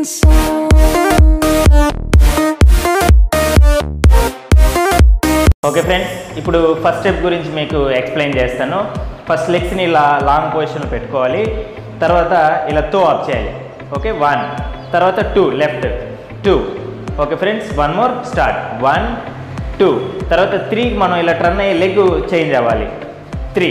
Okay friends ఇప్పుడు first step గురించి మీకు ఎక్స్ప్లెయిన్ చేస్తాను ఫస్ట్ లెగ్స్ని ఇలా లాంగ్ పొజిషన్లో పెట్టుకోవాలి తర్వాత ఇలా తో అప్ చేయాలి ఓకే వన్ తర్వాత two left two okay friends one more start one two తర్వాత త్రీకి మనం ఇలా టర్న్ అయ్యే లెగ్ చేంజ్ అవ్వాలి three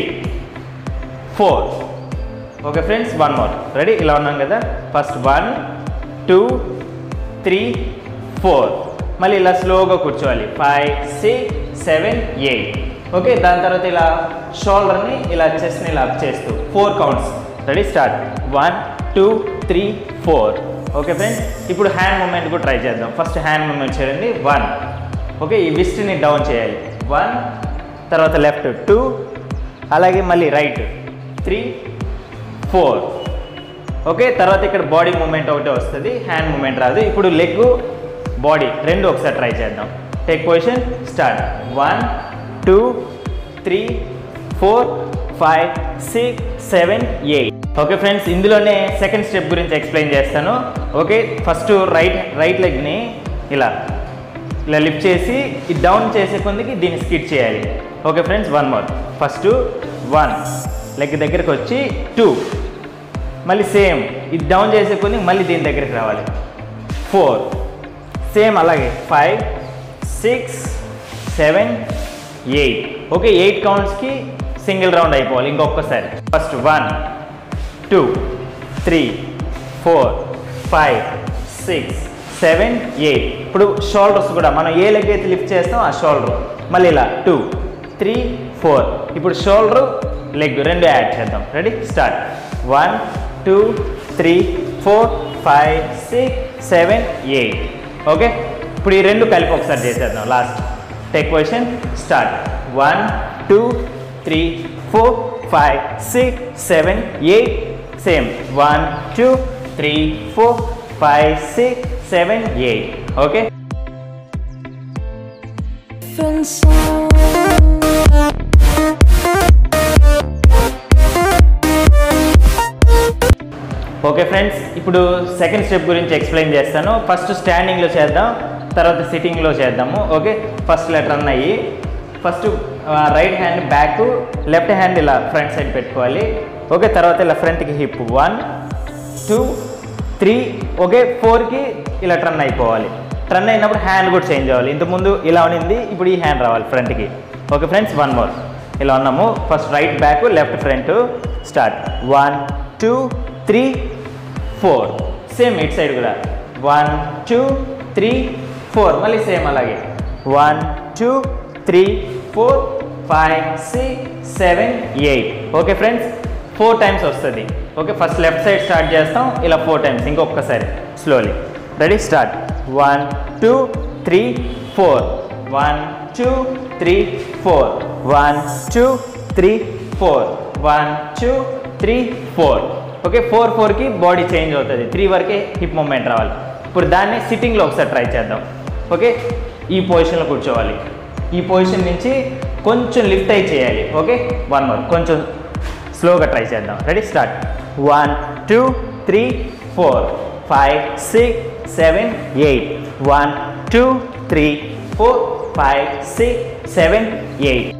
four okay friends one more ready ఇలా ఉన్నాం కదా first one two three four మళ్ళీ ఇలా స్లోగా కూర్చోవాలి five six seven eight okay దాని తర్వాత ఇలా షోల్డర్ని ఇలా చెస్ట్ని ఇలా అప్ చేస్తూ four counts ready start one two three four okay friends ఇప్పుడు హ్యాండ్ మూమెంట్ కూడా ట్రై చేద్దాం ఫస్ట్ హ్యాండ్ మూమెంట్ చేయండి వన్ ఓకే ఈ విస్ట్ని డౌన్ చేయాలి వన్ తర్వాత లెఫ్ట్ టూ అలాగే మళ్ళీ రైట్ త్రీ ఫోర్ ఓకే తర్వాత ఇక్కడ బాడీ మూమెంట్ ఒకటే వస్తుంది హ్యాండ్ మూమెంట్ రాదు ఇప్పుడు లెగ్ బాడీ రెండు ఒకసారి ట్రై చేద్దాం take position start one two three four five six seven eight okay friends ఇందులోనే సెకండ్ స్టెప్ గురించి ఎక్స్ప్లెయిన్ చేస్తాను ఓకే ఫస్ట్ రైట్ రైట్ లెగ్ని ఇలా ఇలా లిఫ్ట్ చేసి ఈ డౌన్ చేసే కొందికి దీన్ని స్కిట్ చేయాలి okay friends one more first one leg దగ్గరికి వచ్చి టూ మళ్ళీ సేమ్ ఇది డౌన్ చేసే కొన్ని మళ్ళీ దీని దగ్గరికి రావాలి ఫోర్ సేమ్ అలాగే five six seven eight okay eight కౌంట్స్కి సింగిల్ రౌండ్ అయిపోవాలి ఇంకొకసారి first one two three four five six seven eight ఇప్పుడు షోల్డర్స్ కూడా మనం ఏ లెగ్ అయితే లిఫ్ట్ చేస్తాం ఆ షోల్డర్ మళ్ళీ ఇలా టూ త్రీ ఫోర్ ఇప్పుడు షోల్డర్ లెగ్ రెండు యాడ్ చేద్దాం ready start one two three four five six seven eight okay ఇప్పుడు ఈ రెండు కలిపి ఒకసారి చేసేద్దాం last take position start one two three four five six seven eight same one two three four five six seven eight okay okay friends ఇప్పుడు second step గురించి explain చేస్తాను first స్టాండింగ్లో చేద్దాం తర్వాత సిట్టింగ్లో చేద్దాము ఓకే ఫస్ట్ లెటర్ రన్ అయ్యి first right hand back left hand ఇలా ఫ్రంట్ సైడ్ పెట్టుకోవాలి ఓకే తర్వాత ఇలా ఫ్రంట్కి hip one two three okay ఫోర్కి ఇలా టర్న్ అయిపోవాలి టర్న్ అయినప్పుడు హ్యాండ్ కూడా చేంజ్ అవ్వాలి ఇంతకుముందు ఇలా ఉన్నింది ఇప్పుడు ఈ హ్యాండ్ రావాలి ఫ్రంట్కి ఓకే ఫ్రెండ్స్ వన్ మోర్ ఇలా ఉన్నాము first right back left front start one two three four same it side కూడా వన్ టూ త్రీ ఫోర్ మళ్ళీ సేమ్ అలాగే one two three four five six seven eight okay friends four times వస్తుంది okay first left side start చేస్తాం ఇలా four times ఇంకొకసారి slowly ready start one two three four one two three four one two three four one two three four okay four ఫోర్కి body change అవుతుంది three వరకే hip moment రావాలి ఇప్పుడు దాన్ని సిట్టింగ్లో ఒకసారి ట్రై చేద్దాం ఓకే ఈ పొజిషన్లో కూర్చోవాలి ఈ పొజిషన్ నుంచి కొంచెం లిఫ్ట్ అయి చేయాలి ఓకే వన్ మోర్ కొంచెం స్లోగా ట్రై చేద్దాం ready start one two three four five six seven eight one two three four five six seven eight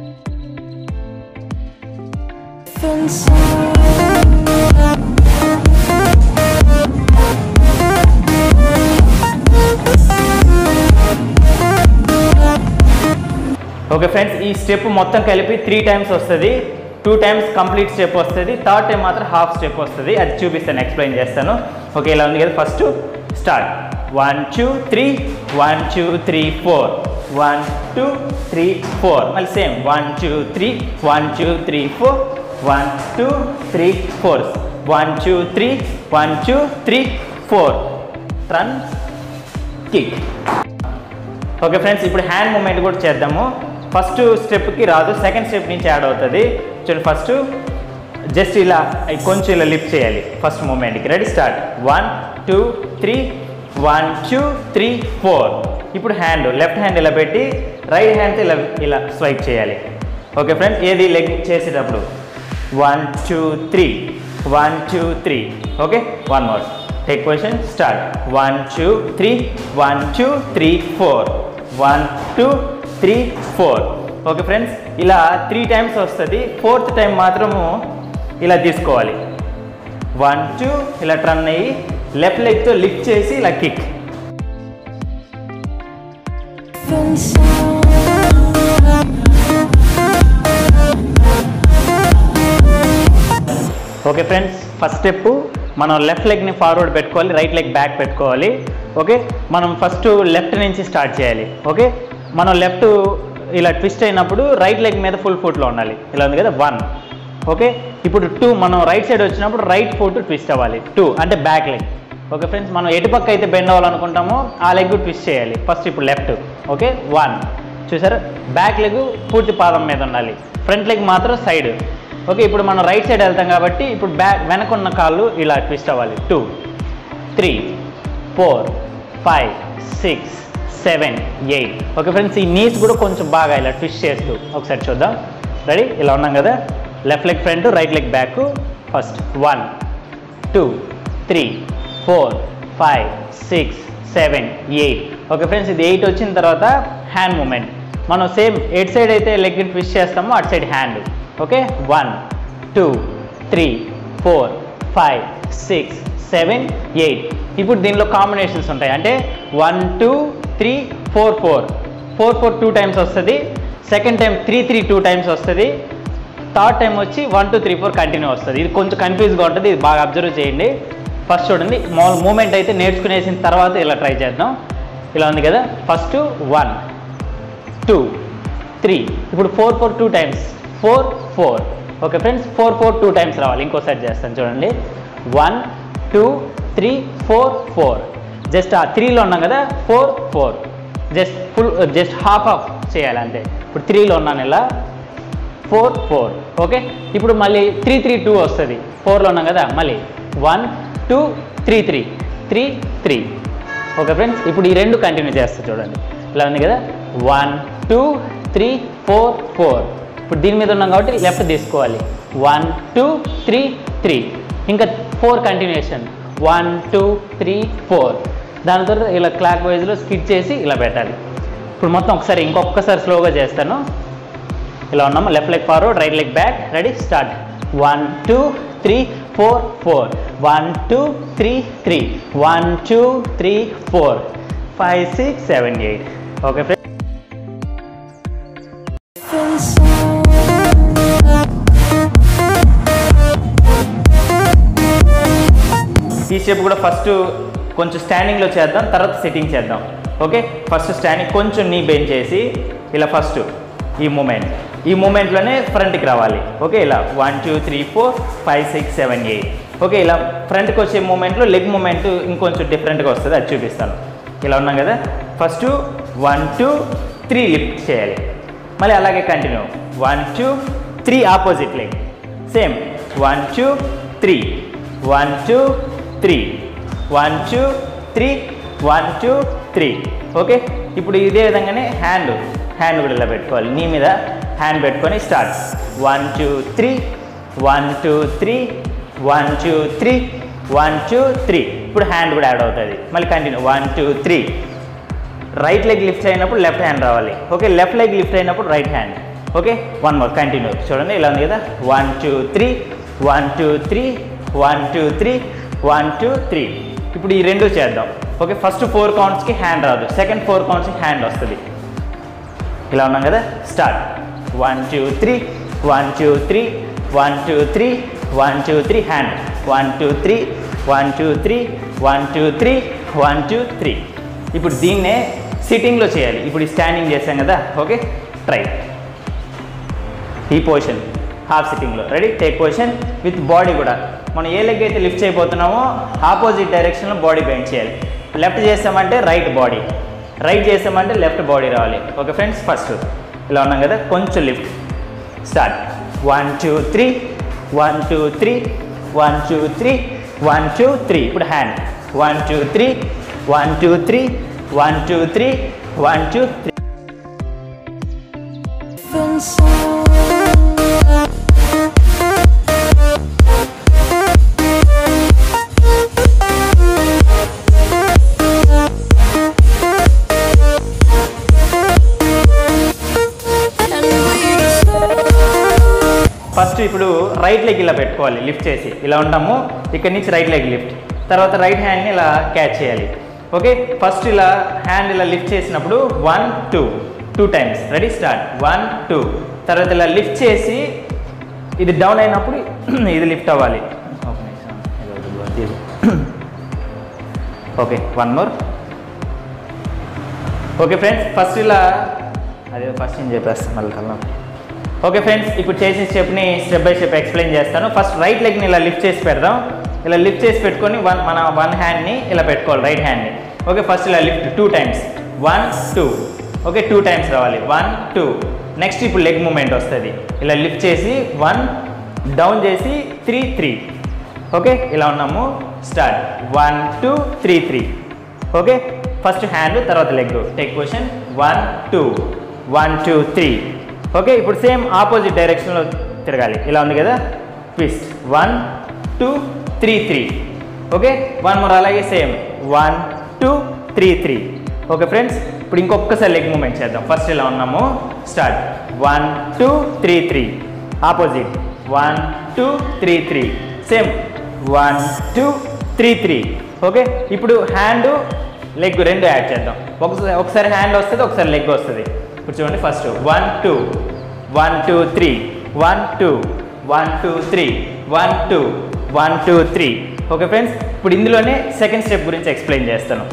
okay friends ఈ స్టెప్ మొత్తం కలిపి త్రీ టైమ్స్ వస్తుంది టూ టైమ్స్ కంప్లీట్ స్టెప్ వస్తుంది third time మాత్రం half step వస్తుంది అది చూపిస్తాను explain చేస్తాను ఓకే ఇలా ఉంది కదా first start one two three one two three four one two three four మళ్ళీ same one two three one two three four one two three four one two three one two three four run kick okay friends ఇప్పుడు hand moment కూడా చేద్దాము first స్టెప్కి రాదు second step నుంచి add అవుతుంది చూడండి first just ఇలా కొంచెం ఇలా లిఫ్ట్ చేయాలి ఫస్ట్ మూమెంట్కి ready start one two three one two three four ఇప్పుడు హ్యాండ్ లెఫ్ట్ హ్యాండ్ ఇలా పెట్టి రైట్ హ్యాండ్తో ఇలా ఇలా స్వైప్ చేయాలి ఓకే ఫ్రెండ్స్ ఏది లెగ్ చేసేటప్పుడు one two three one two three okay one more take position start one two three one two three four one two three four okay friends ఇలా three times వస్తుంది fourth time మాత్రము ఇలా తీసుకోవాలి one two ఇలా turn అయ్యి left లెగ్తో lift చేసి ఇలా kick okay friends first step మనం లెఫ్ట్ లెగ్ని ఫార్వర్డ్ పెట్టుకోవాలి రైట్ లెగ్ బ్యాక్ పెట్టుకోవాలి ఓకే మనం ఫస్ట్ లెఫ్ట్ నుంచి స్టార్ట్ చేయాలి ఓకే మనం లెఫ్ట్ ఇలా ట్విస్ట్ అయినప్పుడు రైట్ లెగ్ మీద ఫుల్ ఫుట్లో ఉండాలి ఇలా ఉంది కదా వన్ ఓకే ఇప్పుడు టూ మనం రైట్ సైడ్ వచ్చినప్పుడు రైట్ ఫుట్ ట్విస్ట్ అవ్వాలి టూ అంటే బ్యాక్ లెగ్ ఓకే ఫ్రెండ్స్ మనం ఎటు పక్క అయితే బెండ్ అవ్వాలనుకుంటామో ఆ లెగ్ ట్విస్ట్ చేయాలి ఫస్ట్ ఇప్పుడు లెఫ్ట్ ఓకే వన్ చూసారు బ్యాక్ లెగ్ పూర్తి పాదం మీద ఉండాలి ఫ్రంట్ లెగ్ మాత్రం సైడ్ ఓకే ఇప్పుడు మనం రైట్ సైడ్ వెళ్తాం కాబట్టి ఇప్పుడు బ్యాక్ వెనకున్న కాళ్ళు ఇలా ట్విస్ట్ అవ్వాలి two three four five six seven eight okay friends ఈ నీస్ కూడా కొంచెం బాగా ఇలా ట్విస్ట్ చేస్తూ ఒకసారి చూద్దాం రెడీ ఇలా ఉన్నాం కదా left leg front right leg back first one two three four five six seven eight okay friends ఇది ఎయిట్ వచ్చిన తర్వాత హ్యాండ్ మూమెంట్ మనం సేమ్ ఎయిట్ సైడ్ అయితే లెగ్ ట్విస్ట్ చేస్తామో అటు side hand okay one two three four five six seven eight ఇప్పుడు దీనిలో combinations ఉంటాయి అంటే one two three four four four four two times వస్తుంది second time three three two times వస్తుంది third time వచ్చి one two three four continue వస్తుంది ఇది కొంచెం కన్ఫ్యూజ్గా ఉంటుంది ఇది బాగా అబ్జర్వ్ చేయండి ఫస్ట్ చూడండి మామూలు మూమెంట్ అయితే నేర్చుకునేసిన తర్వాత ఇలా ట్రై చేద్దాం ఇలా ఉంది కదా ఫస్ట్ వన్ టూ త్రీ ఇప్పుడు four four two times four four okay friends four four two times రావాలి ఇంకోసారి చేస్తాను చూడండి one two three four four just ఆ త్రీలో ఉన్నాం కదా four four just full just half off చేయాలి అంతే ఇప్పుడు త్రీలో ఉన్నాను ఇలా ఫోర్ ఫోర్ ఓకే ఇప్పుడు మళ్ళీ త్రీ త్రీ టూ వస్తుంది ఫోర్లో ఉన్నాం కదా మళ్ళీ one two three three three three okay friends ఇప్పుడు ఈ రెండు కంటిన్యూ చేస్తా చూడండి ఇలా ఉంది కదా one two three four four ఇప్పుడు దీని మీద ఉన్నాం కాబట్టి లెఫ్ట్ తీసుకోవాలి వన్ టూ త్రీ త్రీ ఇంకా four continuation one two three four దాని తర్వాత ఇలా క్లాక్ వైజ్లో స్కిట్ చేసి ఇలా పెట్టాలి ఇప్పుడు మొత్తం ఒకసారి ఇంకొకసారి స్లోగా చేస్తాను ఇలా ఉన్నాము left leg forward right leg back ready start one two three four four one two three three one two three four five six seven eight okay friends ఈ స్టెప్ కూడా ఫస్ట్ కొంచెం స్టాండింగ్లో చేద్దాం తర్వాత సిట్టింగ్ చేద్దాం ఓకే ఫస్ట్ స్టాండింగ్ కొంచెం నీ bend చేసి ఇలా ఫస్ట్ ఈ మూమెంట్ ఈ మూమెంట్లోనే ఫ్రంట్కి రావాలి ఓకే ఇలా one two three four five six seven eight okay ఇలా ఫ్రంట్కి వచ్చే మూమెంట్లో లెగ్ మూమెంట్ ఇంకొంచెం డిఫరెంట్గా వస్తుంది అది చూపిస్తాను ఇలా ఉన్నాం కదా first one two three lift చేయాలి మళ్ళీ అలాగే continue one two three opposite leg same one two three one two three one two three one two three okay ఇప్పుడు ఇదే విధంగానే హ్యాండ్ హ్యాండ్ కూడా ఇలా పెట్టుకోవాలి నీ మీద హ్యాండ్ పెట్టుకొని start one two three one two three one two three one two three ఇప్పుడు హ్యాండ్ కూడా యాడ్ అవుతుంది మళ్ళీ continue one two three right leg lift అయినప్పుడు లెఫ్ట్ హ్యాండ్ రావాలి ఓకే లెఫ్ట్ లెగ్ లిఫ్ట్ అయినప్పుడు right hand okay one more continue చూడండి ఇలా ఉంది కదా one two three one two three one two three one two three ఇప్పుడు ఈ రెండు చేద్దాం ఓకే ఫస్ట్ ఫోర్ కౌంట్స్కి హ్యాండ్ రాదు సెకండ్ ఫోర్ కౌంట్స్కి హ్యాండ్ వస్తుంది ఇలా ఉన్నాం కదా start one two three one two three one two three one two three hand one two three one two three one two three one two three ఇప్పుడు దీన్నే సిట్టింగ్లో చేయాలి ఇప్పుడు స్టాండింగ్ చేసాం కదా ఓకే ట్రై ఈ పొజిషన్ హాఫ్ సిట్టింగ్లో ready take position with body కూడా మనం ఏ లెగ్ అయితే లిఫ్ట్ చేయబోతున్నామో ఆపోజిట్ డైరెక్షన్లో బాడీ బెండ్ చేయాలి లెఫ్ట్ చేసామంటే రైట్ బాడీ రైట్ చేసామంటే లెఫ్ట్ బాడీ రావాలి ఓకే ఫ్రెండ్స్ ఫస్ట్ ఇలా ఉన్నాం కదా కొంచెం lift start one two three one two three one two three one two three ఇప్పుడు hand one two three one two three one two three one two three first ఇప్పుడు right leg ఇలా పెట్టుకోవాలి lift చేసి ఇలా ఉంటాము ఇక్కడ నుంచి right leg lift తర్వాత రైట్ హ్యాండ్ని ఇలా క్యాచ్ చేయాలి ఓకే ఫస్ట్ ఇలా హ్యాండ్ ఇలా లిఫ్ట్ చేసినప్పుడు one two two times ready start one two తర్వాత ఇలా లిఫ్ట్ చేసి ఇది డౌన్ అయినప్పుడు ఇది లిఫ్ట్ అవ్వాలి ఒక నిమిషం. ఇది ఇది. Okay one more okay friends first ఇలా అదే ఫస్ట్ నేను చెప్పేస్తాను మళ్ళీ కల్లా ఓకే ఫ్రెండ్స్ ఇప్పుడు చేసిన స్టెప్ని స్టెప్ బై స్టెప్ ఎక్స్ప్లెయిన్ చేస్తాను ఫస్ట్ రైట్ లెగ్ని ఇలా లిఫ్ట్ చేసి పెడదాం ఇలా లిఫ్ట్ చేసి పెట్టుకొని వన్ మన వన్ హ్యాండ్ని ఇలా పెట్టుకోవాలి రైట్ హ్యాండ్ని ఓకే ఫస్ట్ ఇలా lift two times one two okay two times రావాలి వన్ టూ నెక్స్ట్ ఇప్పుడు లెగ్ మూమెంట్ వస్తుంది ఇలా లిఫ్ట్ చేసి వన్ డౌన్ చేసి త్రీ త్రీ ఓకే ఇలా ఉన్నాము start one two three three okay first hand తర్వాత leg take position one two one two three okay ఇప్పుడు సేమ్ ఆపోజిట్ డైరెక్షన్లో తిరగాలి ఇలా ఉంది కదా twist one two three three okay one more అలాగే same one two three three okay friends ఇప్పుడు ఇంకొకసారి లెగ్ మూమెంట్ చేద్దాం ఫస్ట్ ఇలా ఉన్నాము start one two three three opposite one two three three same one two three three okay ఇప్పుడు hand leg రెండు add చేద్దాం ఒకసారి ఒకసారి హ్యాండ్ వస్తుంది ఒకసారి లెగ్ వస్తుంది ఇప్పుడు చూడండి first one two one two three one two one two three one two one two three okay friends ఇప్పుడు ఇందులోనే సెకండ్ స్టెప్ గురించి ఎక్స్ప్లెయిన్ చేస్తాను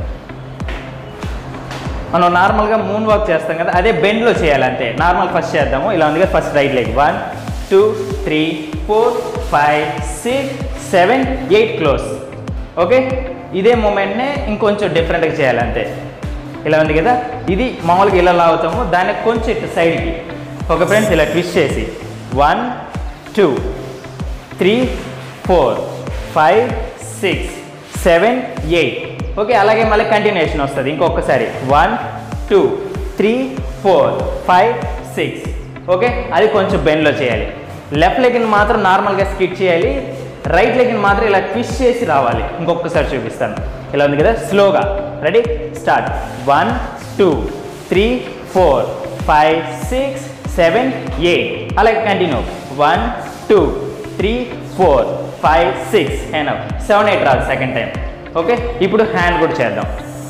మనం నార్మల్గా మూన్ వాక్ చేస్తాం కదా అదే బెండ్లో చేయాలి అంతే నార్మల్ ఫస్ట్ చేద్దాము ఇలా ఉంది కదా first right leg one two three four five six seven eight close okay ఇదే మూమెంట్నే ఇంకొంచెం డిఫరెంట్గా చేయాలి అంతే ఇలా ఉంది కదా ఇది మామూలుగా ఇలా లాగుతాము దాన్ని కొంచెం ఇటు సైడ్కి ఓకే ఫ్రెండ్స్ ఇలా ట్విస్ట్ చేసి one two three four five six seven eight okay అలాగే మళ్ళీ కంటిన్యూషన్ వస్తుంది ఇంకొకసారి one two three four five six okay అది కొంచెం బెండ్లో చేయాలి లెఫ్ట్ లెగ్ని మాత్రం నార్మల్గా స్కిట్ చేయాలి రైట్ లెగ్ని మాత్రం ఇలా ట్విస్ట్ చేసి రావాలి ఇంకొకసారి చూపిస్తాను ఇలా ఉంది కదా స్లోగా ready start one two three four five six seven eight అలాగే continue one two three four five six and seven eight రాదు సెకండ్ టైం ఓకే ఇప్పుడు హ్యాండ్ కూడా చేద్దాం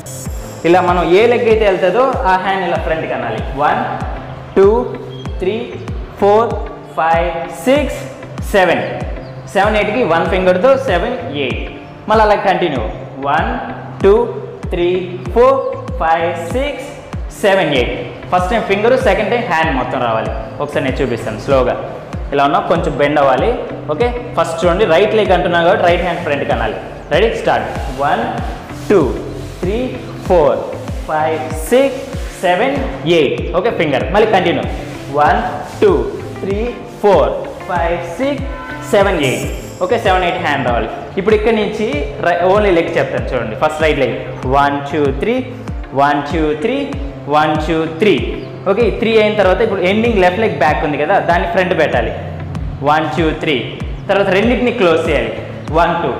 ఇలా మనం ఏ లెగ్ అయితే వెళ్తుందో ఆ హ్యాండ్ ఇలా ఫ్రంట్కి అనాలి one two three four five six seven seven ఎయిట్కి వన్ ఫింగర్తో సెవెన్ ఎయిట్ మళ్ళీ అలా continue one two three four five six seven eight first time finger second time hand మొత్తం రావాలి ఒకసారి నేను చూపిస్తాను స్లోగా ఇలా ఉన్నా కొంచెం బెండ్ అవ్వాలి ఓకే ఫస్ట్ చూడండి రైట్ లెగ్ అంటున్నాం కాబట్టి రైట్ హ్యాండ్ ఫ్రంట్కి అనాలి ready start one two three four five six seven eight okay finger మళ్ళీ continue one two three four five six seven eight okay seven eight hand రావాలి ఇప్పుడు ఇక్కడ నుంచి ఓన్లీ లెగ్ చెప్తాను చూడండి first right leg one two three one two three one two three okay three అయిన తర్వాత ఇప్పుడు ఎండింగ్ లెఫ్ట్ లెగ్ బ్యాక్ ఉంది కదా దాన్ని ఫ్రంట్ పెట్టాలి వన్ టూ త్రీ తర్వాత రెండింటిని క్లోజ్ చేయాలి వన్ టూ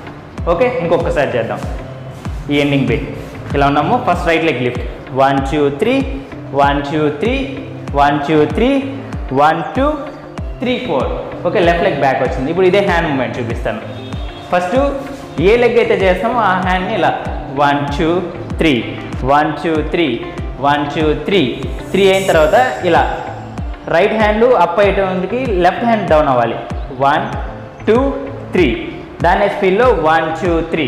ఓకే ఇంకొకసారి చేద్దాం ఈ ఎండింగ్ బిట్ ఇలా ఉన్నాము first right leg lift one two three one two three one two three one two three four okay left leg back వచ్చింది ఇప్పుడు ఇదే హ్యాండ్ మూమెంట్ చూపిస్తాను ఫస్ట్ ఏ లెగ్ అయితే చేస్తామో ఆ హ్యాండ్ని ఇలా one two three one two three one two three three అయిన తర్వాత ఇలా రైట్ హ్యాండ్ అప్ అయ్యేటందుకు లెఫ్ట్ హ్యాండ్ డౌన్ అవ్వాలి వన్ టూ త్రీ దాని స్పీడ్లో one two three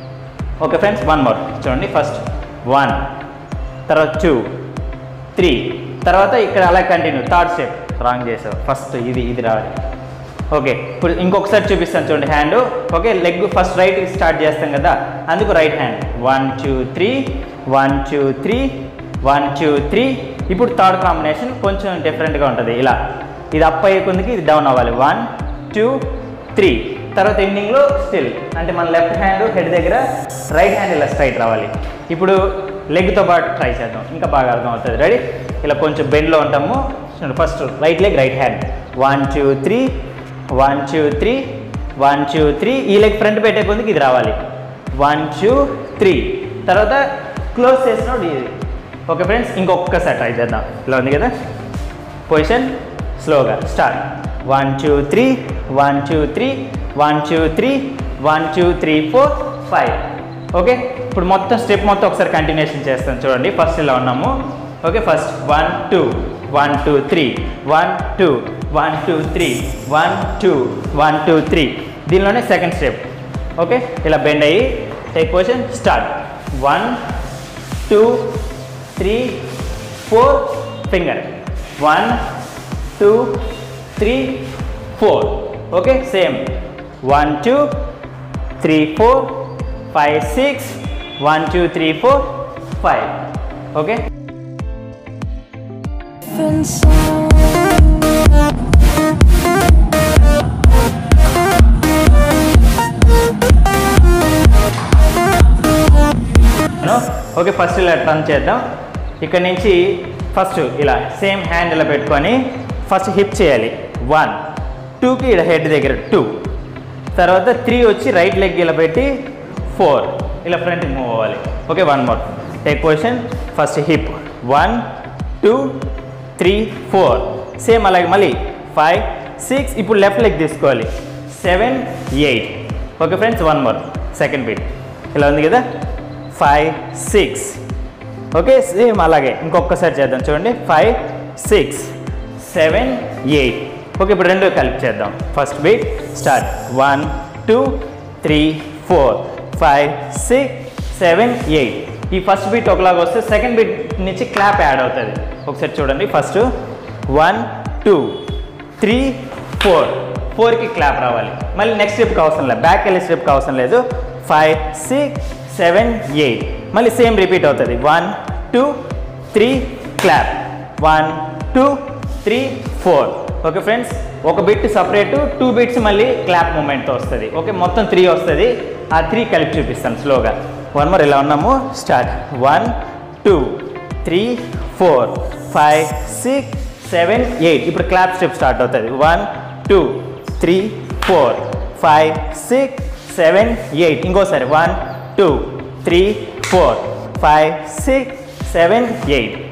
okay friends one more చూడండి ఫస్ట్ వన్ తర్వాత టూ త్రీ తర్వాత ఇక్కడ అలా కంటిన్యూ థర్డ్ స్టెప్ రాంగ్ చేసావు ఫస్ట్ ఇది ఇది రావాలి ఓకే ఇప్పుడు ఇంకొకసారి చూపిస్తాను చూడండి hand okay leg first right start చేస్తాం కదా అందుకు right hand one two three one two three one two three ఇప్పుడు థర్డ్ కాంబినేషన్ కొంచెం డిఫరెంట్గా ఉంటుంది ఇలా ఇది అప్ అయ్యే కొందికి ఇది డౌన్ అవ్వాలి వన్ టూ త్రీ తర్వాత ఎండింగ్లో స్టిల్ అంటే మన లెఫ్ట్ హ్యాండ్ హెడ్ దగ్గర రైట్ హ్యాండ్ ఇలా స్ట్రైట్ రావాలి ఇప్పుడు లెగ్తో పాటు ట్రై చేద్దాం ఇంకా బాగా అర్థం అవుతుంది రెడీ ఇలా కొంచెం బెండ్లో ఉంటాము first right leg right hand one two three one two three one two three ఈ లెగ్ ఫ్రంట్ పెట్టే కొందికి ఇది రావాలి వన్ టూ త్రీ తర్వాత క్లోజ్ చేసినప్పుడు ఇది ఓకే ఫ్రెండ్స్ ఇంకొకసారి ట్రై చేద్దాం ఇలా ఉంది కదా పొజిషన్ స్లోగా start one two three one two three one two three one two three four five okay ఇప్పుడు మొత్తం స్టెప్ మొత్తం ఒకసారి కంటిన్యూషన్ చేస్తాను చూడండి ఫస్ట్ ఇలా ఉన్నాము okay first one two one two three one two one two three one two one two three దీనిలోనే second step okay ఇలా బెండ్ అయ్యి take position start one two three four finger one two three four okay same one two three four five six one two three four five okay okay first ఇలా turn చేద్దాం ఇక్కడ నుంచి first ఇలా same hand ఇలా పెట్టుకొని first hip చేయాలి one టూకి ఇలా హెడ్ దగ్గర టూ తర్వాత త్రీ వచ్చి రైట్ లెగ్ ఇలా పెట్టి ఫోర్ ఇలా ఫ్రంట్కి మూవ్ అవ్వాలి okay one more take position first hip one two three four same అలాగే మళ్ళీ ఫైవ్ సిక్స్ ఇప్పుడు లెఫ్ట్ లెగ్ తీసుకోవాలి seven eight okay friends one more second beat ఇలా ఉంది కదా ఫైవ్ సిక్స్ ఓకే సేమ్ అలాగే ఇంకొకసారి చేద్దాం చూడండి five six seven eight okay ఇప్పుడు రెండు కలిపి చేద్దాం first beat start one two three four five six seven eight ఈ ఫస్ట్ బీట్ ఒకలాగా వస్తే సెకండ్ బీట్ నుంచి క్లాప్ యాడ్ అవుతుంది ఒకసారి చూడండి first one two three four ఫోర్కి క్లాప్ రావాలి మళ్ళీ నెక్స్ట్ స్టెప్కి అవసరం లేదు బ్యాక్ వెళ్ళే స్టెప్కి అవసరం లేదు ఫైవ్ సిక్స్ సెవెన్ ఎయిట్ మళ్ళీ సేమ్ రిపీట్ అవుతుంది one two three clap one two three four okay friends ఒక బిట్ సపరేట్ టూ బిట్స్ మళ్ళీ క్లాప్ మూమెంట్తో వస్తుంది ఓకే మొత్తం త్రీ వస్తుంది ఆ త్రీ కలిపి చూపిస్తాను స్లోగా వన్ మోర్ ఇలా ఉన్నాము start one two three four five six seven eight ఇప్పుడు క్లాప్ స్టెప్ స్టార్ట్ అవుతుంది one two three four five six seven eight ఇంకోసారి one two three four five six seven eight